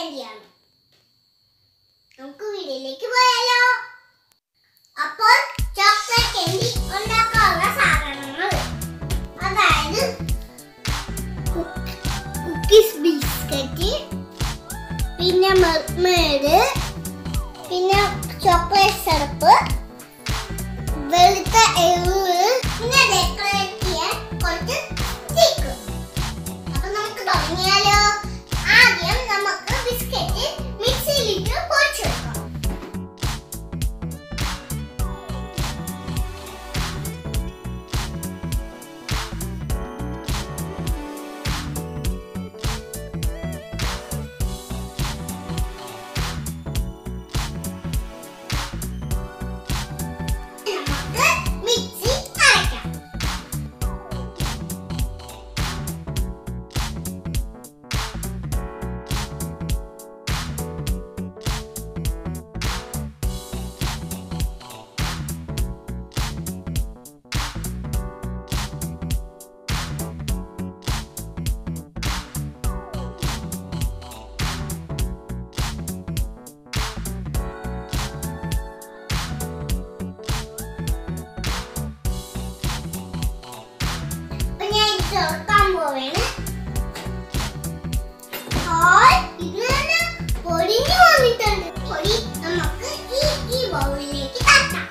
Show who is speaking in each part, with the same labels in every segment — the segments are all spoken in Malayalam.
Speaker 1: ക്യാൻഡിയാണ് നമുക്ക് വീട്ടിലേക്ക് പോയാലോ അപ്പോൾ ചോക്ലേറ്റ് ക്യാൻഡി ഉണ്ടാക്കാനുള്ള സാധനങ്ങൾ അതായത് കുക്കീസ് ബിസ്ക്കറ്റ് പിന്നെ മെർമേഡ് പിന്നെ ചോക്ലേറ്റ് സിറപ്പ് വെളുത്ത എള്ള് പിന്നെ ഡെക്കറേറ്റ് ചെയ്യാൻ കുറച്ച് സ്റ്റിക്ക് അപ്പൊ നമുക്ക് തുടങ്ങിയാലോ ആദ്യം നമുക്ക് ബിസ്ക്കറ്റ് മിക്സിയിലിട്ട് പൊടിച്ചു വെക്കാം നമുക്ക് മിക്സി അരയ്ക്കാം അപ്പൊ ഞാൻ ഇത് ചേർക്കാൻ പോവാണ് ഹായ്, ഇത് തന്നെ പൊടിഞ്ഞു വന്നിട്ടുണ്ട് പൊടി നമുക്ക് ഈ ഈ ബൗളിലേക്ക് തട്ടാം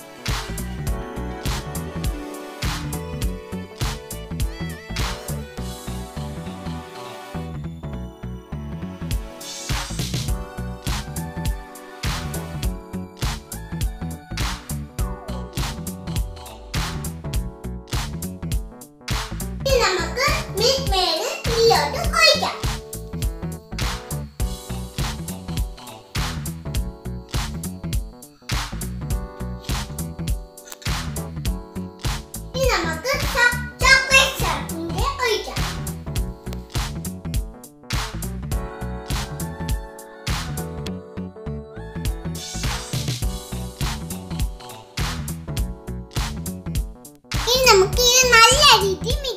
Speaker 1: ഇനി നമുക്ക് മിൽക്ക് മെയ്ഡ് ഇതിലോട്ട് ഒഴിക്കാം ഇനി നമുക്ക് ചോ- ചോക്ലേറ്റ് സിറപ്പിന്റെ ഒഴിക്കാം ഇനി നമുക്ക് ഇത് നല്ല രീതിയിൽ